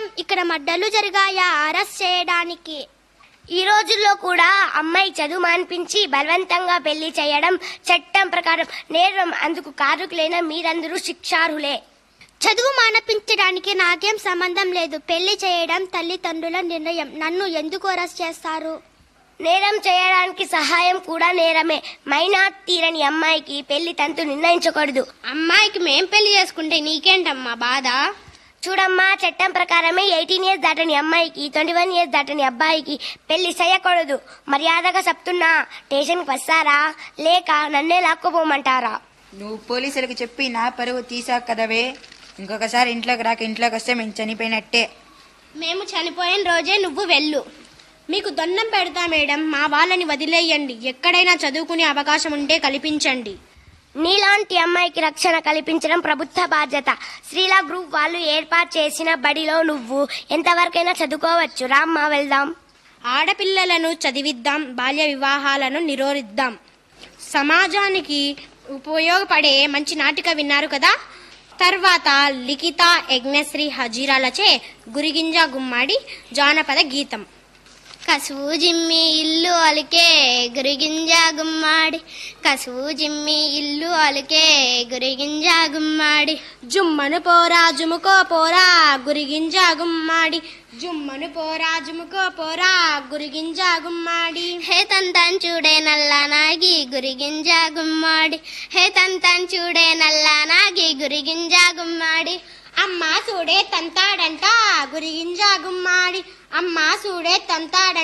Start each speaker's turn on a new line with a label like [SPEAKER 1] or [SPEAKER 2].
[SPEAKER 1] ఇక్కడ మడ్డలు జరిగాయా అరెస్ట్ చేయడానికి
[SPEAKER 2] ఈ రోజుల్లో కూడా అమ్మాయి చదువు మాన్పించి బలవంతంగా పెళ్లి చేయడం చట్టం ప్రకారం నేరం అందుకు కారుకులైన మీరందరూ శిక్షార్హులే
[SPEAKER 1] చదువు మానపించడానికి నాకేం సంబంధం లేదు పెళ్లి చేయడం తల్లిదండ్రుల నిర్ణయం నన్ను ఎందుకు అరెస్ట్ చేస్తారు
[SPEAKER 2] నేరం చేయడానికి సహాయం కూడా నేరమే మైనా తీరని అమ్మాయికి పెళ్లి తంతు నిర్ణయించకూడదు
[SPEAKER 1] అమ్మాయికి మేం పెళ్లి చేసుకుంటే నీకేంటమ్మా బాధ
[SPEAKER 2] చూడమ్మా చట్టం ప్రకారమే ఎయిటీన్ ఇయర్స్ దాటని అమ్మాయికి ట్వంటీ వన్ ఇయర్స్ దాటని అబ్బాయికి పెళ్లి చేయకూడదు మర్యాదగా చెప్తున్నా స్టేషన్కి వస్తారా లేక నన్నే లాక్కుపోమంటారా
[SPEAKER 3] నువ్వు పోలీసులకు చెప్పి నా పరువు తీసావు కదవే ఇంకొకసారి ఇంట్లోకి రాక ఇంట్లోకి వస్తే మేము చనిపోయినట్టే
[SPEAKER 1] మేము చనిపోయిన రోజే నువ్వు వెళ్ళు మీకు దొన్నం పెడతా మేడం మా వాళ్ళని వదిలేయండి ఎక్కడైనా చదువుకునే అవకాశం ఉంటే కల్పించండి
[SPEAKER 2] నీలాంటి అమ్మాయికి రక్షణ కల్పించడం ప్రభుత్వ బాధ్యత శ్రీలా గ్రూప్ వాళ్ళు ఏర్పాటు చేసిన బడిలో నువ్వు ఎంతవరకైనా చదువుకోవచ్చు రామ్మా వెళ్దాం
[SPEAKER 1] ఆడపిల్లలను చదివిద్దాం బాల్య వివాహాలను నిరోధిద్దాం సమాజానికి ఉపయోగపడే మంచి నాటిక విన్నారు కదా తర్వాత లిఖిత యజ్ఞశ్రీ హజీరాలచే గురిగింజ గుమ్మాడి జానపద గీతం కసువు జిమ్మి ఇల్లు అలికే గురిగింజ గుమ్మాడి కసువు జిమ్మి ఇల్లు అలికే గురిగింజ గుమ్మాడి జుమ్మను పోరా జుముకో పోరా గురిగింజ గుమ్మాడి జుమ్మను పోరా జుముకో పోరా గురిగింజ గుమ్మాడి హే తంతం చూడే నల్ల నాగి గురిగింజ గుమ్మాడి హే తంతం చూడే నల్ల నాగి గురిగింజ గుమ్మాడి అమ్మ చూడే తంతాడంట గురిగింజ గుమ్మాడి అమ్మ చూడే తంతాడంట